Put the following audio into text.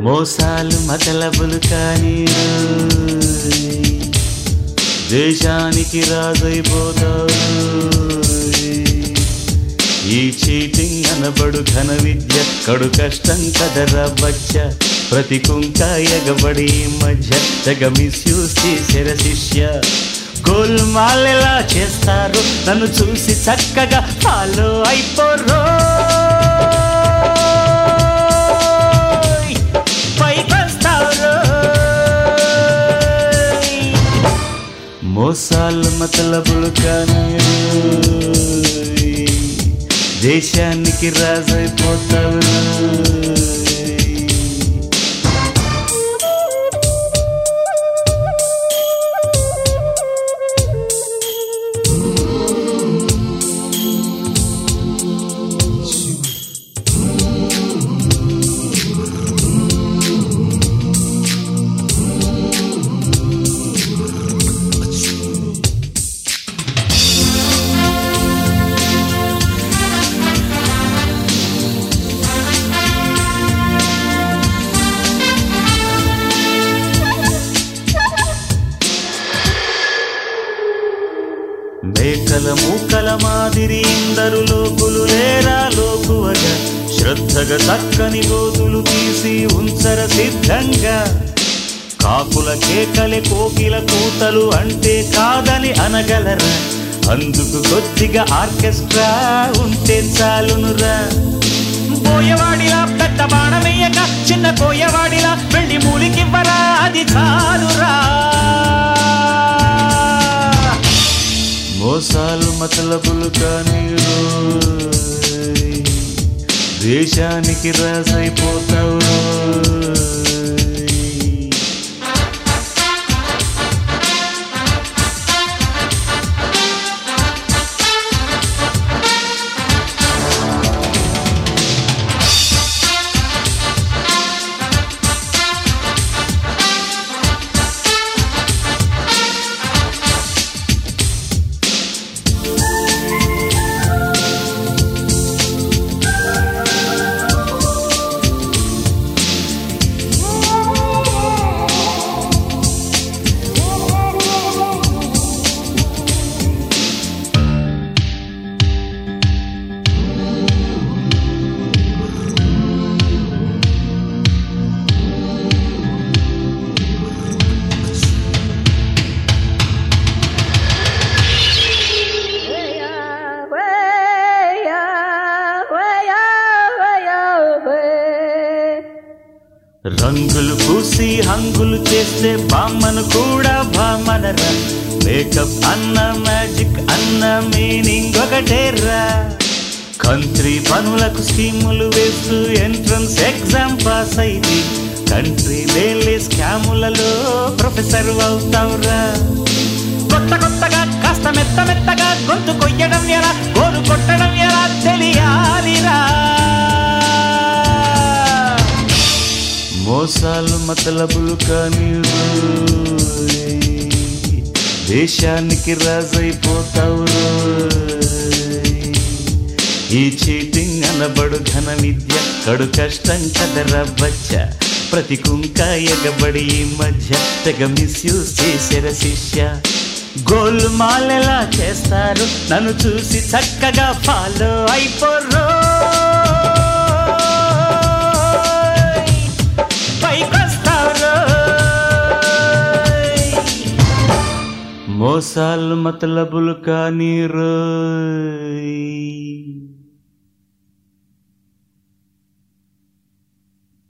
మోసాలు మతలబులు కానీ దేశానికి రాజైపోతావు ఈ చీటింగ్ అనబడు ఘన విద్య కడు కష్టం కదరా బచ్చ ప్రతి కుంక ఎగబడి ఈ మధ్య తెగ మిస్యూజ్ చేసిన శిష్య గోల్మాల్ ఎలా చేస్తారు నన్ను చూసి చక్కగా ఫాలో అయిపోరో మోసాలు మతలబులు కానీ దేశానికి రాజైపోతావు మేకల మూకల మాదిరి ఇందరు లోకులు లేరా లోకువగా శ్రద్ధగా చక్కని గోతులు తీసి ఉంచర సిద్ధంగా కాకుల కేకలే కోకిల కూతలు అంటే కాదని అనగలరా అందుకు కొద్దిగా ఆర్కెస్ట్రా ఉంటే చాలునురా పోయవాడిలా పెద్ద బాణమేయక చిన్న పోయవాడిలా వెళ్ళి మూలికివ్వరా అది చాలురా మోసాలు మతలబులు కానీ రోయ్. దేశానికి రాజైపోతావు రోయ్. రంగులు పూసి హంగులు చేస్తే బామ్మను కూడా బామ్మనరా మేకప్ అన్న మ్యాజిక్ అన్న మీనింగ్ ఒకటేరా కంట్రీ పనులకు స్కీములు వేస్తూ ఎంట్రన్స్ ఎగ్జామ్ పాస్ అయింది కంట్రీ వేలే స్కాములలో ప్రొఫెసర్ అవుతావురా కొత్త కొత్తగా కాస్త మెత్త మెత్తగా గొంతు కొయ్యడం ఎలా గోరు కొట్టడం ఎలా తెలియాలిరా మోసాలు మతలబులు కానీ రోయ్. దేశానికి రాజైపోతావు రోయ్. ఈ చీటింగ్ అనబడు ఘన విద్య కడు కష్టం కదరా బచ్చ ప్రతి కుంక ఎగబడి ఈ మధ్య తెగ మిస్యూజ్ చేసిన శిష్య గోల్మాల్ ఎలా చేస్తారు నన్ను చూసి చక్కగా ఫాలో అయిపోరో పైకొస్తారో మోసాలు మతలబులు కానీ రోయ్